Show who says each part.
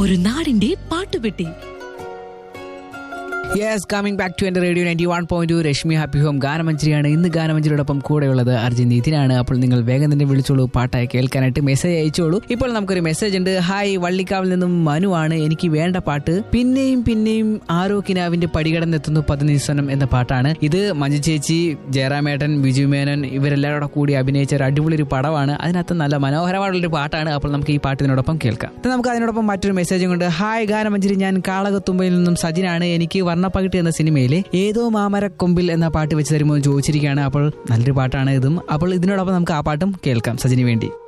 Speaker 1: ഒരു നാടിന്റെ പാട്ടുപെട്ടി
Speaker 2: യെസ് കമ്മിങ് ബാക്ക് ടു എന്റെ radio ninety one point Rashmi happy home ഗാനമഞ്ചരിയാണ് ഇന്ന് ഗാനമഞ്ചരിയോടൊപ്പം കൂടെയുള്ളത് അർജുൻ നിതിനാണ് അപ്പോൾ നിങ്ങൾ വേഗം തന്നെ വിളിച്ചോളൂ പാട്ടായി കേൾക്കാനായിട്ട് മെസ്സേജ് അയച്ചോളൂ ഇപ്പോൾ നമുക്കൊരു മെസ്സേജ് ഉണ്ട് ഹായ് വള്ളിക്കാവിൽ നിന്നും മനു ആണ് എനിക്ക് വേണ്ട പാട്ട് പിന്നെയും പിന്നെയും ആരോ കിനാവിന്റെ പടികടന്നെത്തുന്നു പതിനീസനം എന്ന പാട്ടാണ് ഇത് മഞ്ജു ചേച്ചി ജയറാമേട്ടൻ ബിജു മേനൻ ഇവരെല്ലാവരും കൂടെ കൂടി അഭിനയിച്ച ഒരു അടിപൊളി ഒരു പടമാണ് അതിനകത്ത് നല്ല മനോഹരമായിട്ടുള്ള ഒരു പാട്ടാണ് അപ്പോൾ നമുക്ക് ഈ പാട്ട് ഇതിനോടൊപ്പം കേൾക്കാം ഇത് നമുക്ക് അതിനോടൊപ്പം മറ്റൊരു മെസ്സേജും കൊണ്ട് ഹായ് ഗാനമഞ്ചരി ഞാൻ കാളകത്തുമ്പയിൽ നിന്നും സജിനാണ് എനിക്ക് വർണ്ണപ്പകിട്ട് എന്ന സിനിമയിലെ ഏതോ മാമരക്കൊമ്പിൽ എന്ന പാട്ട് വെച്ച് തരുമോ എന്ന് ചോദിച്ചിരിക്കുകയാണ് അപ്പോൾ നല്ലൊരു പാട്ടാണ് ഇതും അപ്പോൾ ഇതിനോടൊപ്പം നമുക്ക് ആ പാട്ടും കേൾക്കാം സജിന് വേണ്ടി